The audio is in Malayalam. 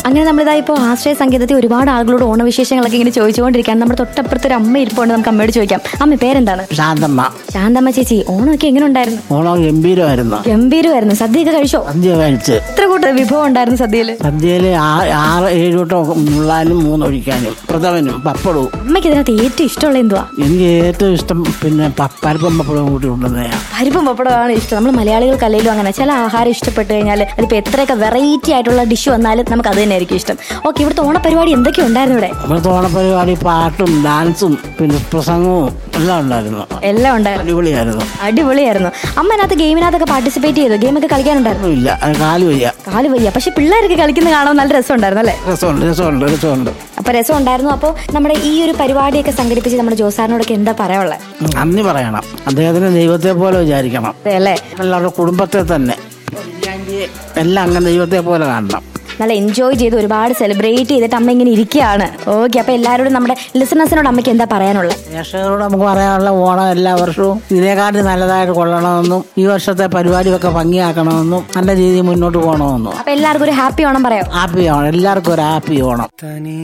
അങ്ങനെ നമ്മളിതാ ഇപ്പോൾ ആശ്രയ സംഗീതത്തിൽ ഒരുപാട് ആളുകളോട് ഓണവിശേഷങ്ങളൊക്കെ ഇങ്ങനെ ചോദിച്ചുകൊണ്ടിരിക്കുകയാണ് നമ്മുടെ തൊട്ടപ്പുറത്ത് ഒരു അമ്മ ഇരിപ്പുണ്ട് നമുക്ക് അമ്മയോട് ചോദിക്കാം അമ്മ പേരെന്താണ് ശാന്തമ്മ ശാന്തമ്മ ചേച്ചി ഓണമൊക്കെ എങ്ങനെ ഉണ്ടായിരുന്നു ഓണം ഗംഭീരമായിരുന്നു ഗംഭീരമായിരുന്നു സദ്യയൊക്കെ കഴിച്ചോ സദ്യ കഴിച്ച് എത്ര കൂട്ടം വിഭവം ഉണ്ടായിരുന്നു സദ്യയില് സദ്യയിൽ ആറ് ഏഴ് വട്ടം മുള്ളാനും മൂന്നൊഴിക്കാനും പ്രഥമനും പപ്പടവും അമ്മയ്ക്ക് ഇതിനകത്ത് ഏറ്റവും ഇഷ്ടമുള്ള എന്തുവാ എനിക്ക് ഏറ്റവും ഇഷ്ടം പിന്നെ പ- പരിപ്പും പപ്പടവും കൂട്ടി കൊണ്ടുവന്നതാണ് പരിപ്പും പപ്പടമാണ് ഇഷ്ടം നമ്മൾ മലയാളികൾക്ക് അല്ലെങ്കിലും അങ്ങനെ ചില ആഹാരം ഇഷ്ടപ്പെട്ട് കഴിഞ്ഞാൽ അതിപ്പോൾ എത്രയൊക്കെ വെറൈറ്റി ആയിട്ടുള്ള ഡിഷ് വന്നാലും നമുക്ക് അത് തന്നെ ആയിരിക്കും ഇഷ്ടം ഓക്കെ ഇവിടുത്തെ ഓണപരിപാടി എന്തൊക്കെ ഉണ്ടായിരുന്നു ഇവിടെ ഇവിടുത്തെ ഓണപ്പരിപാടി പാട്ടും ഡാൻസും പിന്നെ പ്രസംഗവും എല്ലാം ഉണ്ടായിരുന്നു എല്ലാം ഉണ്ടായിരുന്നു അടിപൊളിയായിരുന്നു അടിപൊളിയായിരുന്നു അമ്മ അതിനകത്ത് ഗെയിമിനകത്തൊക്കെ പാർട്ടിസിപ്പേറ്റ് ചെയ്തു ഗെയിമൊക്കെ കളിക്കാനുണ്ടായിരുന്നു ഒന്നുമില്ല അത് കാല് വയ്യ കാല് വയ്യ പക്ഷെ പിള്ളേരൊക്കെ കളിക്കുന്ന കാണാൻ നല്ല രസമുണ്ടായിരുന്നു അല്ലേ രസമുണ്ട് രസമുണ്ട് രസമുണ്ട് അപ്പൊ രസം ഉണ്ടായിരുന്നു അപ്പോൾ നമ്മുടെ ഈ ഒരു പരിപാടിയൊക്കെ സംഘടിപ്പിച്ച് നമ്മുടെ ജോസാറിനോടൊക്കെ എന്താ പറയാനുള്ളത് നന്ദി പറയണം അദ്ദേഹത്തിന് ദൈവത്തെ പോലെ വിചാരിക്കണം അതെ അല്ലേ എല്ലാവരുടെ കുടുംബത്തെ തന്നെ എല്ലാം അങ്ങനെ ദൈവത്തെ പോലെ കാണണം നല്ല എൻജോയ് ചെയ്ത് ഒരുപാട് സെലിബ്രേറ്റ് ചെയ്തിട്ട് അമ്മ ഇങ്ങനെ ഇരിക്കുകയാണ് ഓക്കെ അപ്പൊ എല്ലാവരോടും നമ്മുടെ ലിസണേഴ്സിനോട് അമ്മയ്ക്ക് എന്താ പറയാനുള്ളത് പ്രേക്ഷകരോട് നമുക്ക് പറയാനുള്ള ഓണം എല്ലാ വർഷവും ഇതിനെക്കാട്ടി നല്ലതായിട്ട് കൊള്ളണമെന്നും ഈ വർഷത്തെ പരിപാടിയൊക്കെ ഭംഗിയാക്കണമെന്നും നല്ല രീതിയിൽ മുന്നോട്ട് പോകണമെന്നും അപ്പൊ എല്ലാവർക്കും ഒരു ഹാപ്പി ഓണം പറയാം ഹാപ്പി ഓണം എല്ലാവർക്കും ഒരു ഹാപ്പി ഓണം